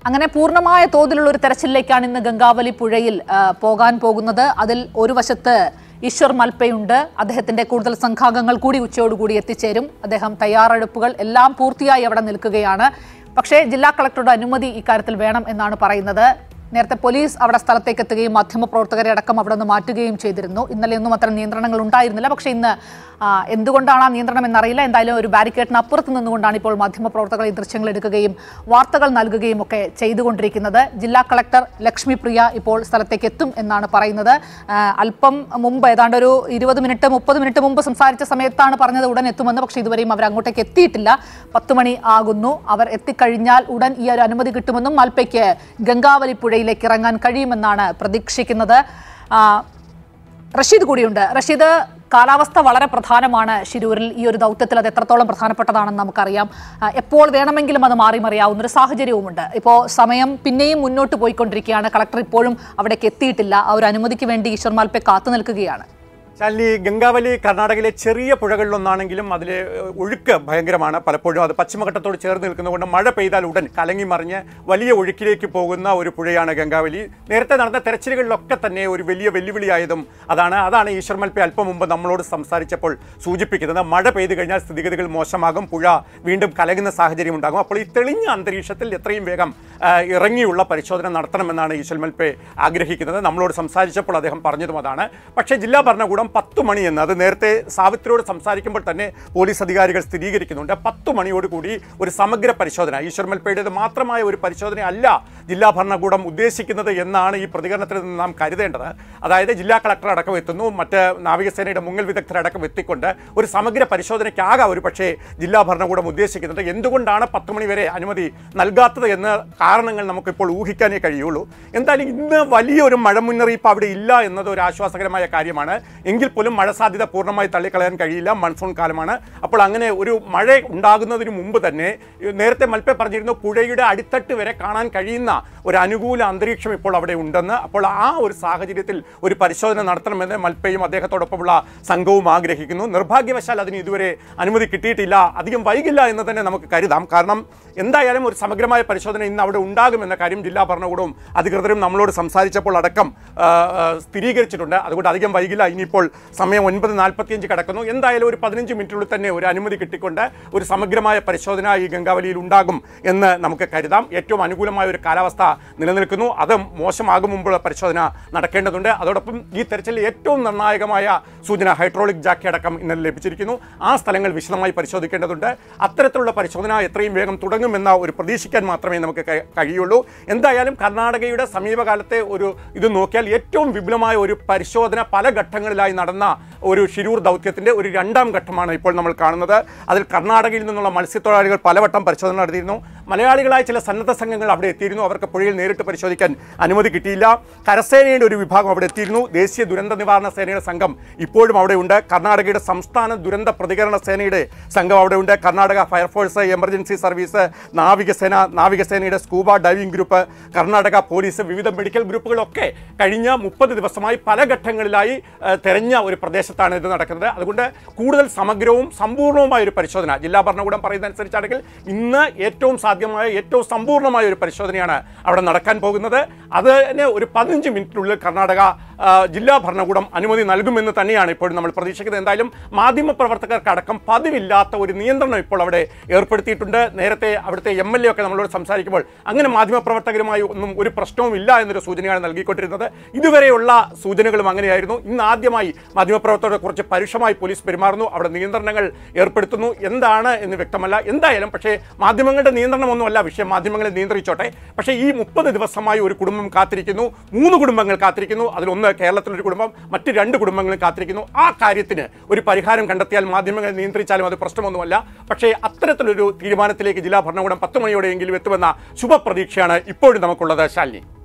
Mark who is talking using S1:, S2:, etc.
S1: അങ്ങനെ പൂർണ്ണമായ തോതിലുള്ള ഒരു തെരച്ചിലിലേക്കാണ് ഇന്ന് ഗംഗാവലി പുഴയിൽ ആ, പോകാൻ പോകുന്നത് അതിൽ ഒരു വശത്ത് ഈശ്വർ മൽപ്പയുണ്ട് അദ്ദേഹത്തിന്റെ കൂടുതൽ സംഘാംഗങ്ങൾ കൂടി ഉച്ചയോടുകൂടി എത്തിച്ചേരും അദ്ദേഹം തയ്യാറെടുപ്പുകൾ എല്ലാം പൂർത്തിയായി അവിടെ നിൽക്കുകയാണ് പക്ഷേ ജില്ലാ കളക്ടറുടെ അനുമതി ഇക്കാര്യത്തിൽ വേണം എന്നാണ് പറയുന്നത് നേരത്തെ പോലീസ് അവിടെ സ്ഥലത്തേക്ക് എത്തുകയും മാധ്യമപ്രവർത്തകരെ അടക്കം അവിടെ നിന്ന് മാറ്റുകയും ചെയ്തിരുന്നു ഇന്നലെ ഒന്നും അത്തരം നിയന്ത്രണങ്ങൾ ഉണ്ടായിരുന്നില്ല പക്ഷേ ഇന്ന് ആ, എന്തുകൊണ്ടാണ് ആ നിയന്ത്രണം എന്നറിയില്ല എന്തായാലും ഒരു ബാരിക്കേഡിന് അപ്പുറത്ത് നിന്നുകൊണ്ടാണ് ഇപ്പോൾ മാധ്യമപ്രവർത്തകർ ഈ ദൃശ്യങ്ങൾ എടുക്കുകയും വാർത്തകൾ നൽകുകയും ഒക്കെ ചെയ്തുകൊണ്ടിരിക്കുന്നത് ജില്ലാ കളക്ടർ ലക്ഷ്മി പ്രിയ ഇപ്പോൾ സ്ഥലത്തേക്ക് എത്തും എന്നാണ് പറയുന്നത് ആ, അല്പം മുമ്പ് ഏതാണ്ട് ഒരു ഇരുപത് മിനിറ്റ് മുപ്പത് മിനിറ്റ് മുമ്പ് സംസാരിച്ച സമയത്താണ് പറഞ്ഞത് ഉടൻ എത്തുമെന്ന് പക്ഷേ ഇതുവരെയും അവർ അങ്ങോട്ടേക്ക് എത്തിയിട്ടില്ല പത്ത് മണി ആകുന്നു അവർ എത്തിക്കഴിഞ്ഞാൽ ഉടൻ ഈ ഒരു അനുമതി കിട്ടുമെന്നും മൽപ്പയ്ക്ക് ഗംഗാവലി പുഴയിലേക്ക് ഇറങ്ങാൻ കഴിയുമെന്നാണ് പ്രതീക്ഷിക്കുന്നത് ആ, റഷീദ് കൂടിയുണ്ട് റഷീദ് കാലാവസ്ഥ വളരെ പ്രധാനമാണ് ഷിരൂരിൽ ഈ ഒരു ദൗത്യത്തിൽ അത് എത്രത്തോളം പ്രധാനപ്പെട്ടതാണെന്ന് നമുക്കറിയാം ആ, എപ്പോൾ വേണമെങ്കിലും അത് മാറി മറിയാവുന്ന ഒരു സാഹചര്യവുമുണ്ട് ഇപ്പോൾ സമയം പിന്നെയും മുന്നോട്ട് പോയിക്കൊണ്ടിരിക്കുകയാണ് കളക്ടർ ഇപ്പോഴും അവിടേക്ക് എത്തിയിട്ടില്ല ആ ഒരു അനുമതിക്ക് വേണ്ടി ഈശ്വർ മാൽപ്പെ കാത്തു നിൽക്കുകയാണ്
S2: ശാലിനി ഗംഗാവലി കർണാടകയിലെ ചെറിയ പുഴകളിലൊന്നാണെങ്കിലും അതിലെ ഏഹ്, ഒഴുക്ക് ഭയങ്കരമാണ് പലപ്പോഴും അത് പശ്ചിമഘട്ടത്തോട് ചേർന്ന് നിൽക്കുന്നതുകൊണ്ട് മഴ പെയ്താൽ ഉടൻ കലങ്ങി മറിഞ്ഞ് വലിയ ഒഴുക്കിലേക്ക് പോകുന്ന ഒരു പുഴയാണ് ഗംഗാവലി നേരത്തെ നടന്ന തെരച്ചിലുകളിലൊക്കെ തന്നെ ഒരു വലിയ വെല്ലുവിളിയായതും അതാണ് അതാണ് ഈശ്വർ മൽപ്പെ അല്പം മുമ്പ് നമ്മളോട് സംസാരിച്ചപ്പോൾ സൂചിപ്പിക്കുന്നത് മഴ പെയ്തു കഴിഞ്ഞാൽ സ്ഥിതിഗതികൾ മോശമാകും പുഴ വീണ്ടും കലങ്ങുന്ന സാഹചര്യം ഉണ്ടാകും അപ്പോൾ ഈ തെളിഞ്ഞ അന്തരീക്ഷത്തിൽ എത്രയും വേഗം ആ, ഇറങ്ങിയുള്ള പരിശോധന നടത്തണമെന്നാണ് ഈശ്വർ മൽപ്പെ ആഗ്രഹിക്കുന്നത് നമ്മളോട് സംസാരിച്ചപ്പോൾ അദ്ദേഹം പറഞ്ഞതും അതാണ് പക്ഷേ ജില്ലാ ഭരണകൂടം പത്ത് മണി എന്ന് അത് നേരത്തെ സാവിത്രിയോട് സംസാരിക്കുമ്പോൾ തന്നെ പോലീസ് അധികാരികൾ സ്ഥിരീകരിക്കുന്നുണ്ട് പത്ത് മണിയോടുകൂടി ഒരു സമഗ്ര പരിശോധന ഈശ്വർ മൽപ്പയുടേത് മാത്രമായ ഒരു പരിശോധന അല്ല ജില്ലാ ഭരണകൂടം ഉദ്ദേശിക്കുന്നത് എന്നാണ് ഈ പ്രതികരണത്തിൽ നിന്ന് നാം കരുതേണ്ടത് അതായത് ജില്ലാ കളക്ടർ അടക്കം എത്തുന്നു മറ്റ് നാവികസേനയുടെ മുങ്ങൽ വിദഗ്ധരടക്കം എത്തിക്കൊണ്ട് ഒരു സമഗ്ര പരിശോധനയ്ക്കാകാം ഒരു പക്ഷേ ജില്ലാ ഭരണകൂടം ഉദ്ദേശിക്കുന്നത് എന്തുകൊണ്ടാണ് പത്ത് മണി വരെ അനുമതി നൽകാത്തത് എന്ന് കാരണങ്ങൾ നമുക്കിപ്പോൾ ഊഹിക്കാനേ കഴിയുള്ളൂ എന്തായാലും ഇന്ന് വലിയൊരു മഴ മുന്നറിയിപ്പ് അവിടെ ഇല്ല എന്നത് ഒരു ആശ്വാസകരമായ കാര്യമാണ് എങ്കിൽ പോലും മഴ സാധ്യത പൂർണ്ണമായി തള്ളിക്കളയാൻ കഴിയില്ല മൺസൂൺ കാലമാണ് അപ്പോൾ അങ്ങനെ ഒരു മഴ ഉണ്ടാകുന്നതിന് മുമ്പ് തന്നെ ഏഹ്, നേരത്തെ മൽപ്പെ പറഞ്ഞിരുന്നു പുഴയുടെ അടിത്തട്ട് വരെ കാണാൻ കഴിയുന്ന ഒരു അനുകൂല അന്തരീക്ഷം ഇപ്പോൾ അവിടെ ഉണ്ടെന്ന് അപ്പോൾ ആ ഒരു സാഹചര്യത്തിൽ ഒരു പരിശോധന നടത്തണമെന്ന് മൽപ്പയും അദ്ദേഹത്തോടൊപ്പമുള്ള സംഘവും ആഗ്രഹിക്കുന്നു നിർഭാഗ്യവശാൽ അതിന് ഇതുവരെ അനുമതി കിട്ടിയിട്ടില്ല അധികം വൈകില്ല എന്ന് തന്നെ നമുക്ക് കരുതാം കാരണം എന്തായാലും ഒരു സമഗ്രമായ പരിശോധന ഇന്ന് അവിടെ ഉണ്ടാകുമെന്ന കാര്യം ജില്ലാ ഭരണകൂടവും അധികൃതരും നമ്മളോട് സംസാരിച്ചപ്പോൾ അടക്കം ആ, ആ, സ്ഥിരീകരിച്ചിട്ടുണ്ട് അതുകൊണ്ട് അധികം വൈകില്ല ഇനിയിപ്പോൾ സമയം ഒൻപത് നാൽപ്പത്തിയഞ്ച് കിടക്കുന്നു എന്തായാലും ഒരു പതിനഞ്ച് മിനിറ്റിനുള്ളിൽ തന്നെ ഒരു അനുമതി കിട്ടിക്കൊണ്ട് ഒരു സമഗ്രമായ പരിശോധന ഈ ഗംഗാവലിയിൽ ഉണ്ടാകും എന്ന് നമുക്ക് കരുതാം ഏറ്റവും അനുകൂലമായ ഒരു കാലാവസ്ഥ നിലനിൽക്കുന്നു അത് മോശമാകും മുമ്പുള്ള പരിശോധന നടക്കേണ്ടതുണ്ട് അതോടൊപ്പം ഈ തെരച്ചിലിൽ ഏറ്റവും നിർണായകമായ സൂചന ഹൈഡ്രോളിക് ജാക്കി അടക്കം ഇന്നലെ ലഭിച്ചിരിക്കുന്നു ആ സ്ഥലങ്ങൾ വിശദമായി പരിശോധിക്കേണ്ടതുണ്ട് അത്തരത്തിലുള്ള പരിശോധന എത്രയും വേഗം തുടങ്ങുമെന്ന ഒരു പ്രതീക്ഷിക്കാൻ മാത്രമേ നമുക്ക് കഴി- കഴിയുള്ളൂ എന്തായാലും കർണാടകയുടെ സമീപകാലത്തെ ഒരു ഇത് നോക്കിയാൽ ഏറ്റവും വിപുലമായ ഒരു പരിശോധന പല ഘട്ടങ്ങളിലായി നടന്ന ഒരു ഷിരൂർ ദൗത്യത്തിന്റെ ഒരു രണ്ടാം ഘട്ടമാണ് ഇപ്പോൾ നമ്മൾ കാണുന്നത് അതിൽ കർണാടകയിൽ നിന്നുള്ള മത്സ്യത്തൊഴിലാളികൾ പലവട്ടം പരിശോധന നടത്തിയിരുന്നു മലയാളികളായ ചില സന്നദ്ധ സംഘങ്ങൾ അവിടെ എത്തിയിരുന്നു അവർക്ക് പുഴയിൽ നേരിട്ട് പരിശോധിക്കാൻ അനുമതി കിട്ടിയില്ല കരസേനയുടെ ഒരു വിഭാഗം അവിടെ എത്തിയിരുന്നു ദേശീയ ദുരന്ത നിവാരണ സേനയുടെ സംഘം ഇപ്പോഴും അവിടെയുണ്ട് കർണാടകയുടെ സംസ്ഥാന ദുരന്ത പ്രതികരണ സേനയുടെ സംഘം അവിടെയുണ്ട് കർണാടക ഫയർഫോഴ്സ് എമർജൻസി സർവീസ് നാവികസേന നാവികസേനയുടെ scuba diving group Karnataka police വിവിധ മെഡിക്കൽ ഗ്രൂപ്പുകളൊക്കെ കഴിഞ്ഞ മുപ്പത് ദിവസമായി പല ഘട്ടങ്ങളിലായി ഏഹ്, തെരഞ്ഞ ഒരു പ്രദേശത്താണ് ഇത് നടക്കുന്നത് അതുകൊണ്ട് കൂടുതൽ സമഗ്രവും സമ്പൂർണ്ണവുമായ ഒരു പരിശോധന ജില്ലാ ഭരണകൂടം പറയുന്ന അനുസരിച്ചാണെങ്കിൽ ഇന്ന് ഏറ്റവും സാധ്യമായ ഏറ്റവും സമ്പൂർണ്ണമായ ഒരു പരിശോധനയാണ് അവിടെ നടക്കാൻ പോകുന്നത് അതിന് ഒരു പതിനഞ്ച് മിനിറ്റിനുള്ളിൽ കർണാടക ആ, ജില്ലാ ഭരണകൂടം അനുമതി നൽകുമെന്ന് തന്നെയാണ് ഇപ്പോഴും നമ്മൾ പ്രതീക്ഷിക്കുന്നത് എന്തായാലും മാധ്യമപ്രവർത്തകർക്കടക്കം പതിവില്ലാത്ത ഒരു നിയന്ത്രണം ഇപ്പോൾ അവിടെ ഏർപ്പെടുത്തിയിട്ടുണ്ട് നേരത്തെ അവിടുത്തെ എം എൽ എ ഒക്കെ നമ്മളോട് സംസാരിക്കുമ്പോൾ അങ്ങനെ മാധ്യമപ്രവർത്തകരുമായി ഒന്നും ഒരു പ്രശ്നവും ഇല്ല എന്നൊരു സൂചനയാണ് നൽകിക്കൊണ്ടിരുന്നത് ഇതുവരെയുള്ള സൂചനകളും അങ്ങനെയായിരുന്നു ഇന്ന് ആദ്യമായി മാധ്യമപ്രവർത്തകരെ കുറിച്ച് പരുഷമായി പോലീസ് പെരുമാറുന്നു അവിടെ നിയന്ത്രണങ്ങൾ ഏർപ്പെടുത്തുന്നു എന്താണ് എന്ന് വ്യക്തമല്ല എന്തായാലും പക്ഷേ മാധ്യമങ്ങളുടെ നിയന്ത്രണമൊന്നുമല്ല വിഷയം മാധ്യമങ്ങളെ നിയന്ത്രിച്ചോട്ടെ പക്ഷേ ഈ മുപ്പത് ദിവസമായി ഒരു കുടുംബം കാത്തിരിക്കുന്നു മൂന്ന് കുടുംബങ്ങൾ കാത്തിരിക്കുന്നു അതിലൊന്ന് കേരളത്തിലൊരു കുടുംബം മറ്റ് രണ്ട് കുടുംബങ്ങളും കാത്തിരിക്കുന്നു ആ കാര്യത്തിന് ഒരു പരിഹാരം കണ്ടെത്തിയാൽ മാധ്യമങ്ങളെ നിയന്ത്രിച്ചാലും അത് പ്രശ്നമൊന്നുമല്ല പക്ഷേ അത്തരത്തിലൊരു തീരുമാനത്തിലേക്ക് ജില്ലാ ഭരണകൂടം പത്ത് മണിയോടെയെങ്കിലും എത്തുമെന്ന ശുഭപ്രതീക്ഷയാണ് ഇപ്പോഴും നമുക്കുള്ളത് ശാലിനി